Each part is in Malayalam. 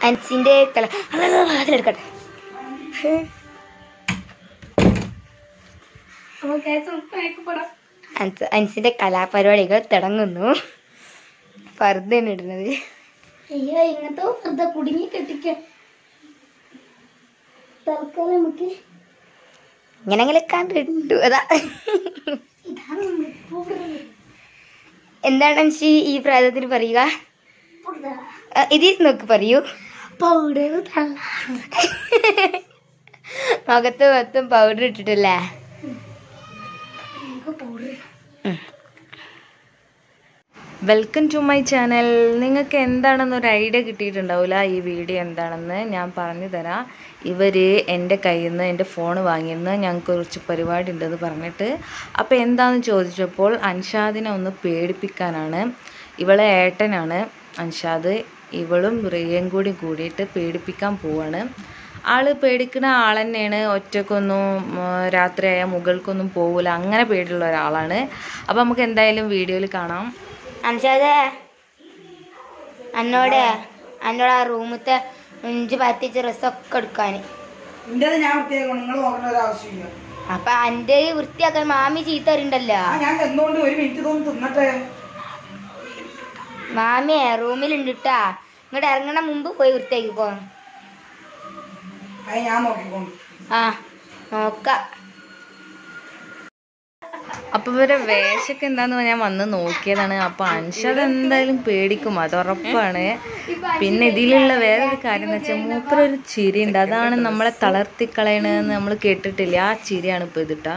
അൻസിന്റെ കല അതിലെടുക്കട്ടെ അൻസ് അൻസിന്റെ കലാപരിപാടികൾ തുടങ്ങുന്നു ഫർദയാണ് ഇടുന്നത് അയ്യോ ഇങ്ങനത്തെ വെറുതെ കുടുങ്ങി കെട്ടിക്ക തൽക്കാലം നമുക്ക് ഇങ്ങനെ അങ്ങനെ കണ്ടിട്ടു അതാ ഇതാണ് പൗഡർ എന്താണ് അൻസി ഈ പ്രായത്തിന് പറയുക ആ, ഇതിൽ നോക്ക് പറയൂ പൗഡർ മുഖത്ത് മൊത്തം പൗഡർ ഇട്ടിട്ടില്ലേ powder welcome to my channel നിങ്ങൾക്ക് എന്താണെന്ന് ഒരു ഐഡിയ കിട്ടിയിട്ടുണ്ടാവില്ല ഈ വീഡിയോ എന്താണെന്ന് ഞാൻ പറഞ്ഞു തരാം ഇവർ എൻ്റെ കയ്യിൽ നിന്ന് എൻ്റെ ഫോൺ വാങ്ങിയെന്ന് ഞങ്ങൾക്ക് കുറച്ച് പരിപാടി ഉണ്ടെന്ന് പറഞ്ഞിട്ട് അപ്പോൾ എന്താണെന്ന് ചോദിച്ചപ്പോൾ അൻഷാദിനെ ഒന്ന് പേടിപ്പിക്കാനാണ് ഇവളെ ഏട്ടനാണ് അൻഷാദ് ഇവളും റിയയും കൂടി കൂടിയിട്ട് പേടിപ്പിക്കാൻ പോവാണ് ആള് പേടിക്കുന്ന ആൾ തന്നെയാണ് ഒറ്റക്കൊന്നും ഉം, രാത്രിയായ മുകൾക്കൊന്നും പോകില്ല അങ്ങനെ പേടിയുള്ള ഒരാളാണ് അപ്പോൾ നമുക്ക് എന്തായാലും വീഡിയോയിൽ കാണാം അൻഷാദേ എന്നോട് എന്നോട് ആ റൂമത്തെ ഇഞ്ചി പറ്റിച്ച ഡ്രസ്സൊക്കെ എടുക്കാൻ ഇന്റേത് ഞാൻ വൃത്തിയാക്കണം നിങ്ങൾ നോക്കേണ്ട ഒരു ആവശ്യമില്ല അപ്പൊ അന്റെ വൃത്തിയാക്കാൻ മാമി ചീത്ത വരുന്നുണ്ടല്ലോ ആ ഞാൻ എന്തുകൊണ്ട് ഒരു മിനിറ്റ് തോന്നി തിന്നട്ടെ മാമിയെ റൂമിലുണ്ട് ട്ടാ ഇങ്ങോട്ട് ഇറങ്ങണ മുമ്പ് പോയി വൃത്തിയാക്കിക്കോ അത് ഞാൻ നോക്കിക്കൊണ്ട് ആ നോക്കാം അപ്പൊ ഇവരെ വേഷൊക്കെ എന്താന്ന് ഞാൻ വന്ന് നോക്കിയതാണ് അപ്പൊ അൻഷത് എന്തായാലും പേടിക്കും അത് ഉറപ്പാണ് പിന്നെ ഇതിലുള്ള വേറൊരു കാര്യം എന്ന് വെച്ചാൽ മൂപ്പരൊരു ചിരി ഉണ്ട് അതാണ് നമ്മളെ തളർത്തി കളയണെന്ന് നമ്മൾ കേട്ടിട്ടില്ല ആ ചിരിയാണ് ഇപ്പൊ ഇതിട്ടാ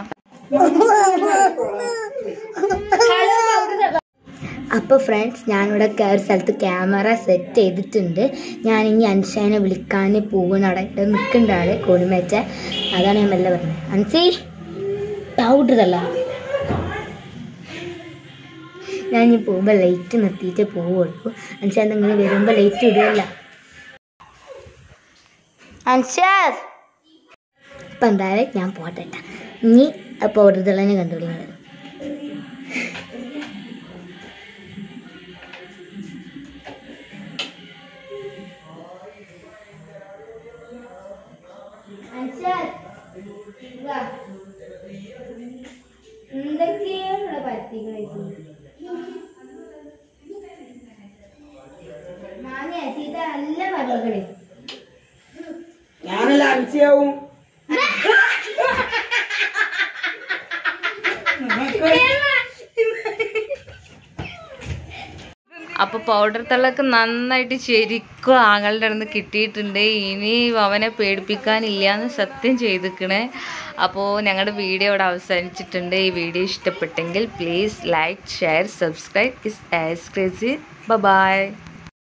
അപ്പോൾ ഫ്രണ്ട്സ് ഞാനിവിടെ ക- ഒരു സ്ഥലത്ത് ക്യാമറ സെറ്റ് ചെയ്തിട്ടുണ്ട് ഞാൻ ഇനി അൻഷാനെ വിളിക്കാൻ പോകുന്ന അവിടെ ഇവിടെ നിൽക്കേണ്ട ആള് കോടിമേച്ച അതാണ് ഞാൻ മെല്ലെ പറഞ്ഞത് അൻസി പൗഡർ തല്ല ഞാൻ ഇനി പോകുമ്പോൾ ലൈറ്റ് നിർത്തിയിട്ട് പോവുള്ളൂ അൻഷാ നിങ്ങൾ വരുമ്പോൾ ലൈറ്റ് ഇടുകയല്ല അൻഷാദ് അപ്പം എന്തായാലും ഞാൻ പോട്ടെ ട്ടാ. ഇനി പൗഡർ തള്ളനെ കണ്ടോളി നിങ്ങൾ എന്തൊക്കെയാണ് പറ്റിക്കുന്നത് മാമിയ ചീത്ത നല്ല പറ്റികളെ ഞാനല്ല അൻസിയാവും അപ്പൊ പൗഡർ തള്ളക്ക് നന്നായിട്ട് ശരിക്കും ആങ്ങളുടെ അടുത്ത് കിട്ടിയിട്ടുണ്ട് ഇനി അവനെ പേടിപ്പിക്കാനില്ല എന്ന് സത്യം ചെയ്തിക്കണേ അപ്പോൾ ഞങ്ങളുടെ വീഡിയോ ഇവിടെ അവസാനിച്ചിട്ടുണ്ട് ഈ വീഡിയോ ഇഷ്ടപ്പെട്ടെങ്കിൽ please like share subscribe is as crazy by